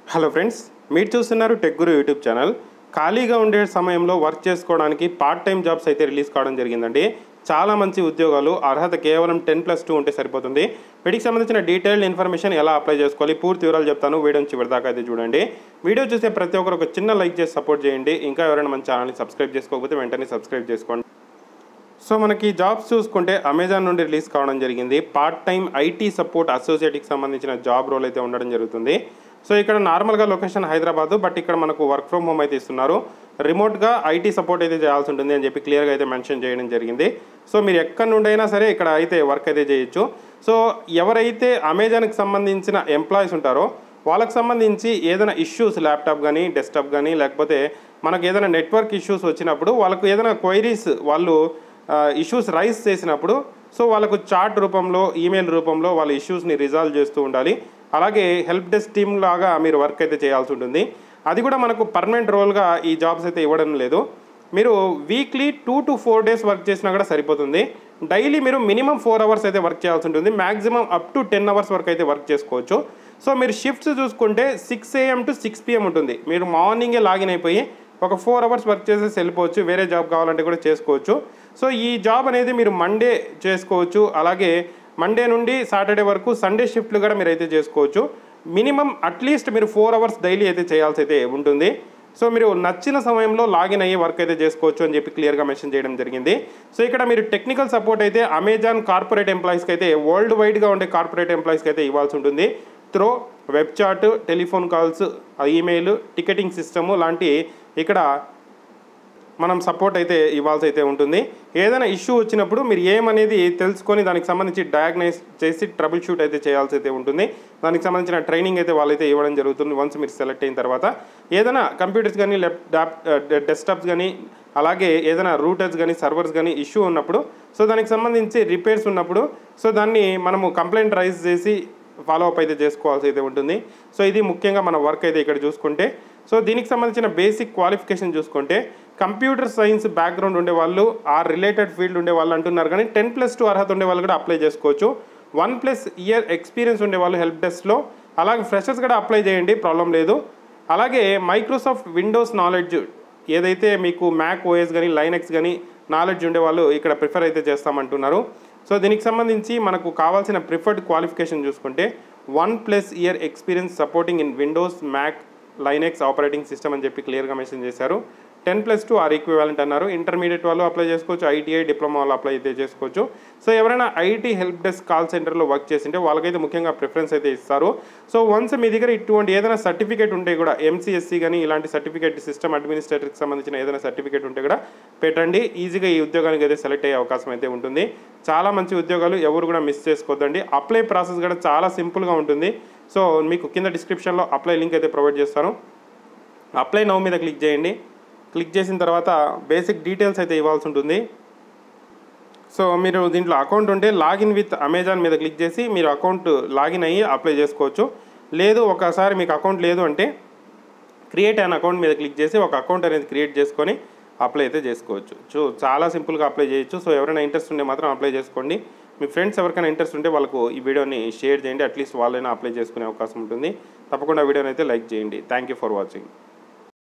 hello friends మీరు చూస్తున్నారు tech గురు YouTube channel ఖాళీగా ఉండే సమయంలో వర్క్ చేసుకోవడానికి పార్ట్ టైం జాబ్స్ అయితే రిలీజ్ కావడం జరిగిందండి చాలా మంచి ఉద్యోగాలు అర్హత కేవలం టెన్ ప్లస్ టూ ఉంటే సరిపోతుంది వీటికి సంబంధించిన డీటెయిల్డ్ ఇన్ఫర్మేషన్ ఎలా అప్లై చేసుకోవాలి పూర్తి వివరాలు చెప్తాను వీడియో నుంచి చివరిదాకా అయితే చూడండి వీడియో చూసే ప్రతి ఒక్కరు ఒక చిన్న లైక్ చేసి సపోర్ట్ చేయండి ఇంకా ఎవరైనా మన ఛానల్ని సబ్స్క్రైబ్ చేసుకోకపోతే వెంటనే సబ్స్క్రైబ్ చేసుకోండి సో మనకి జాబ్స్ చూసుకుంటే అమెజాన్ నుండి రిలీజ్ కావడం జరిగింది పార్ట్ టైం ఐటీ సపోర్ట్ అసోసియేట్కి సంబంధించిన జాబ్ రోల్ అయితే ఉండడం జరుగుతుంది సో ఇక్కడ నార్మల్గా లొకేషన్ హైదరాబాద్ బట్ ఇక్కడ మనకు వర్క్ ఫ్రమ్ హోమ్ అయితే ఇస్తున్నారు రిమోట్గా ఐటీ సపోర్ట్ అయితే చేయాల్సి ఉంటుంది అని చెప్పి క్లియర్గా అయితే మెన్షన్ చేయడం జరిగింది సో మీరు ఎక్కడి నుండి అయినా సరే ఇక్కడ అయితే వర్క్ అయితే చేయొచ్చు సో ఎవరైతే అమెజాన్కి సంబంధించిన ఎంప్లాయీస్ ఉంటారో వాళ్ళకి సంబంధించి ఏదైనా ఇష్యూస్ ల్యాప్టాప్ కానీ డెస్క్టాప్ కానీ లేకపోతే మనకు ఏదైనా నెట్వర్క్ ఇష్యూస్ వచ్చినప్పుడు వాళ్ళకు ఏదైనా క్వైరీస్ వాళ్ళు ఇష్యూస్ రైజ్ చేసినప్పుడు సో వాళ్ళకు చార్ట్ రూపంలో ఈమెయిల్ రూపంలో వాళ్ళ ఇష్యూస్ని రిజాల్వ్ చేస్తూ ఉండాలి అలాగే హెల్ప్ డెస్క్ టీమ్ లాగా మీరు వర్క్ అయితే చేయాల్సి ఉంటుంది అది కూడా మనకు పర్మనెంట్ రోల్గా ఈ జాబ్స్ అయితే ఇవ్వడం లేదు మీరు weekly two to four days work చేసినా కూడా సరిపోతుంది డైలీ మీరు మినిమం ఫోర్ అవర్స్ అయితే వర్క్ చేయాల్సి ఉంటుంది maximum up to ten hours వరకు అయితే వర్క్ చేసుకోవచ్చు సో మీరు షిఫ్ట్స్ చూసుకుంటే six AM to six PM ఉంటుంది మీరు మార్నింగే లాగిన్ అయిపోయి ఒక ఫోర్ అవర్స్ వర్క్ చేసేసి వెళ్ళిపోవచ్చు వేరే జాబ్ కావాలంటే కూడా చేసుకోవచ్చు సో ఈ జాబ్ అనేది మీరు మండే చేసుకోవచ్చు అలాగే మండే నుండి సాటర్డే వరకు సండే షిఫ్ట్లు కూడా మీరు అయితే చేసుకోవచ్చు మినిమం అట్లీస్ట్ మీరు ఫోర్ అవర్స్ డైలీ అయితే చేయాల్సి అయితే ఉంటుంది సో మీరు నచ్చిన సమయంలో లాగిన్ అయ్యి వర్క్ అయితే చేసుకోవచ్చు అని చెప్పి క్లియర్గా మెన్షన్ చేయడం జరిగింది సో ఇక్కడ మీరు టెక్నికల్ సపోర్ట్ అయితే అమెజాన్ కార్పొరేట్ ఎంప్లాయీస్కి అయితే వరల్డ్ వైడ్గా ఉండే కార్పొరేట్ ఎంప్లాయీస్కి అయితే ఇవ్వాల్సి ఉంటుంది through web chat telephone calls email ticketing system లాంటి ఇక్కడ మనం సపోర్ట్ అయితే ఇవ్వాల్సి అయితే ఉంటుంది ఏదైనా ఇష్యూ వచ్చినప్పుడు మీరు ఏమనేది తెలుసుకొని దానికి సంబంధించి డయాగ్నైజ్ చేసి ట్రబుల్ షూట్ అయితే చేయాల్సి అయితే ఉంటుంది దానికి సంబంధించిన ట్రైనింగ్ అయితే వాళ్ళైతే ఇవ్వడం జరుగుతుంది వన్స్ మీరు సెలెక్ట్ అయిన తర్వాత ఏదైనా కంప్యూటర్స్ కానీ ల్యాప్ డెస్క్టాప్స్ కానీ అలాగే ఏదైనా రూటర్స్ కానీ సర్వర్స్ కానీ ఇష్యూ ఉన్నప్పుడు సో దానికి సంబంధించి రిపేర్స్ ఉన్నప్పుడు సో దాన్ని మనము కంప్లైంట్ రైజ్ చేసి ఫాలో అప్ అయితే చేసుకోవాల్సి అయితే ఉంటుంది సో ఇది ముఖ్యంగా మన వర్క్ అయితే ఇక్కడ చూసుకుంటే సో దీనికి సంబంధించిన బేసిక్ క్వాలిఫికేషన్ చూసుకుంటే కంప్యూటర్ సైన్స్ బ్యాక్గ్రౌండ్ ఉండే వాళ్ళు ఆ రిలేటెడ్ ఫీల్డ్ ఉండే వాళ్ళు అంటున్నారు కానీ టెన్ ప్లస్ టూ అర్హత ఉండే వాళ్ళు కూడా అప్లై చేసుకోవచ్చు వన్ ప్లస్ ఇయర్ ఎక్స్పీరియన్స్ ఉండే వాళ్ళు హెల్ప్ డెస్క్లో అలాగే ఫ్రెషర్స్ కూడా అప్లై చేయండి ప్రాబ్లం లేదు అలాగే మైక్రోసాఫ్ట్ విండోస్ నాలెడ్జ్ ఏదైతే మీకు మ్యాక్ ఓఎస్ కానీ లైనెక్స్ కానీ నాలెడ్జ్ ఉండే వాళ్ళు ఇక్కడ ప్రిఫర్ అయితే చేస్తామంటున్నారు సో దీనికి సంబంధించి మనకు కావాల్సిన ప్రిఫర్డ్ క్వాలిఫికేషన్ చూసుకుంటే one plus year experience supporting in Windows Mac Linux operating system అని చెప్పి క్లియర్గా మెన్షన్ చేశారు ten plus two or equivalent అన్నారు ఇంటర్మీడియట్ వాళ్ళు అప్లై చేసుకోవచ్చు ఐటీఐ డిప్లొమా వాళ్ళు అప్లై అయితే చేసుకోవచ్చు సో ఎవరైనా ఐటీ హెల్ప్ డెస్క్ కాల్ సెంటర్లో వర్క్ చేసింటే వాళ్ళకైతే ముఖ్యంగా ప్రిఫరెన్స్ అయితే ఇస్తారు సో వన్స్ మీ దగ్గర ఇటువంటి ఏదైనా సర్టిఫికేట్ ఉంటే కూడా ఎంసీఎస్సీ కానీ ఇలాంటి సర్టిఫికేట్ సిస్టమ్ అడ్మినిస్ట్రేటర్కి సంబంధించిన ఏదైనా సర్టిఫికేట్ ఉంటే కూడా పెట్టండి ఈజీగా ఈ ఉద్యోగానికి అయితే సెలెక్ట్ అయ్యే అవకాశం అయితే ఉంటుంది చాలా మంచి ఉద్యోగాలు ఎవరు కూడా మిస్ చేసుకోవద్దండి అప్లై ప్రాసెస్ కూడా చాలా సింపుల్గా ఉంటుంది సో మీకు కింద డిస్క్రిప్షన్లో అప్లై లింక్ అయితే ప్రొవైడ్ చేస్తాను అప్లై నవ్ మీద క్లిక్ చేయండి క్లిక్ చేసిన తర్వాత బేసిక్ డీటెయిల్స్ అయితే ఇవ్వాల్సి ఉంటుంది సో మీరు దీంట్లో అకౌంట్ ఉంటే లాగిన్ విత్ అమెజాన్ మీద క్లిక్ చేసి మీరు అకౌంట్ లాగిన్ అయ్యి అప్లై చేసుకోవచ్చు లేదు ఒకసారి మీకు అకౌంట్ లేదు అంటే క్రియేట్ అన్ అకౌంట్ మీద క్లిక్ చేసి ఒక అకౌంట్ అనేది క్రియేట్ చేసుకొని అప్లై అయితే చేసుకోవచ్చు సో చాలా సింపుల్గా అప్లై చేయొచ్చు సో ఎవరైనా ఇంట్రెస్ట్ ఉంటే మాత్రం అప్లై చేసుకోండి మీ ఫ్రెండ్స్ ఎవరికైనా ఇంట్రెస్ట్ ఉంటే వాళ్ళకు ఈ వీడియోని షేర్ చేయండి అట్లీస్ట్ వాళ్ళైనా అప్లై చేసుకునే అవకాశం ఉంటుంది తప్పకుండా వీడియోని అయితే లైక్ చేయండి థ్యాంక్ యూ ఫర్ వాచింగ్